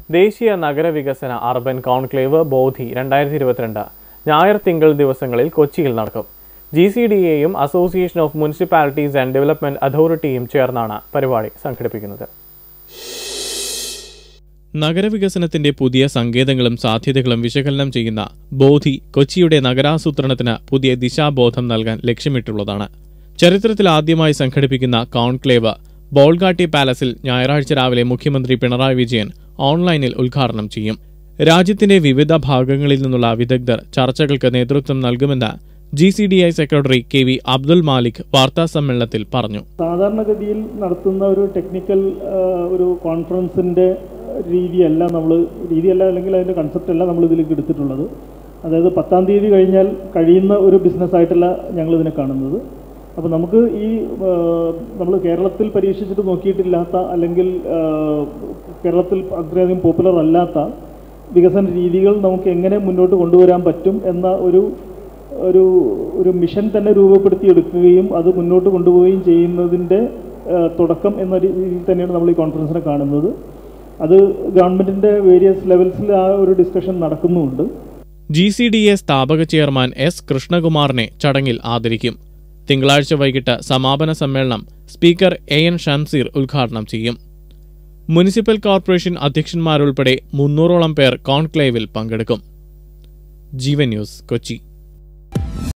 ദേശീയ നഗരവികസന urban conclave ബോധി രണ്ടായിരത്തി ഇരുപത്തിരണ്ട് ഞായർ തിങ്കൾ ദിവസങ്ങളിൽ കൊച്ചിയിൽ നടക്കും ജി സി ഡി എയും association of municipalities and development അതോറിറ്റിയും ചേർന്നാണ് പരിപാടി സംഘടിപ്പിക്കുന്നത് നഗരവികസനത്തിന്റെ പുതിയ സങ്കേതങ്ങളും സാധ്യതകളും വിശകലനം ചെയ്യുന്ന ബോധി കൊച്ചിയുടെ നഗരാസൂത്രണത്തിന് പുതിയ ദിശാബോധം നൽകാൻ ലക്ഷ്യമിട്ടുള്ളതാണ് ചരിത്രത്തിൽ ആദ്യമായി സംഘടിപ്പിക്കുന്ന കോൺക്ലേവ് ബോൾഗാട്ടി പാലസിൽ ഞായറാഴ്ച രാവിലെ മുഖ്യമന്ത്രി പിണറായി വിജയൻ ഓൺലൈനിൽ ഉദ്ഘാടനം ചെയ്യും രാജ്യത്തിന്റെ വിവിധ ഭാഗങ്ങളിൽ നിന്നുള്ള വിദഗ്ധർ ചർച്ചകൾക്ക് നേതൃത്വം നൽകുമെന്ന് G C D I secretary K V Abdul Malik വാർത്താസമ്മേളനത്തിൽ പറഞ്ഞു സാധാരണഗതിയിൽ നടത്തുന്ന ഒരു ടെക്നിക്കൽ ആ, ഒരു കോൺഫറൻസിൻ്റെ രീതിയല്ല നമ്മൾ രീതിയല്ല അല്ലെങ്കിൽ അതിൻ്റെ കൺസെപ്റ്റ് അല്ല നമ്മൾ ഇതിലേക്ക് എടുത്തിട്ടുള്ളത് അതായത് പത്താം തീയതി കഴിഞ്ഞാൽ കഴിയുന്ന ഒരു ബിസിനസ്സായിട്ടല്ല ഞങ്ങൾ ഇതിനെ കാണുന്നത് അപ്പോൾ നമുക്ക് ഈ നമ്മൾ കേരളത്തിൽ പരീക്ഷിച്ചിട്ട് നോക്കിയിട്ടില്ലാത്ത അല്ലെങ്കിൽ ആ, കേരളത്തിൽ അത്രയധികം പോപ്പുലർ അല്ലാത്ത വികസന രീതികൾ നമുക്ക് എങ്ങനെ മുന്നോട്ട് കൊണ്ടുവരാൻ പറ്റും എന്ന ഒരു ഒരു ഒരു മിഷൻ തന്നെ രൂപപ്പെടുത്തിയെടുക്കുകയും അത് മുന്നോട്ട് കൊണ്ടുപോവുകയും ചെയ്യുന്നതിൻ്റെ ആ, തുടക്കം എന്ന രീതിയിൽ തന്നെയാണ് നമ്മൾ ഈ കോൺഫറൻസിനെ കാണുന്നത് അത് ഗവൺമെൻറ്റിൻ്റെ വേരിയസ് ലെവൽസിൽ ആ ഒരു ഡിസ്കഷൻ നടക്കുന്നുമുണ്ട് ജി സി ഡി എ സ്ഥാപക ചെയർമാൻ എസ് കൃഷ്ണകുമാറിനെ ചടങ്ങിൽ ആദരിക്കും തിങ്കളാഴ്ച വൈകിട്ട് സമാപന സമ്മേളനം സ്പീക്കർ എ എൻ ഷംസീർ ഉദ്ഘാടനം ചെയ്യും മുനിസിപ്പൽ കോർപ്പറേഷൻ അധ്യക്ഷന്മാരുൾപ്പെടെ മുന്നൂറോളം പേർ കോൺക്ലേവിൽ പങ്കെടുക്കും ജീവൻ ന്യൂസ് കൊച്ചി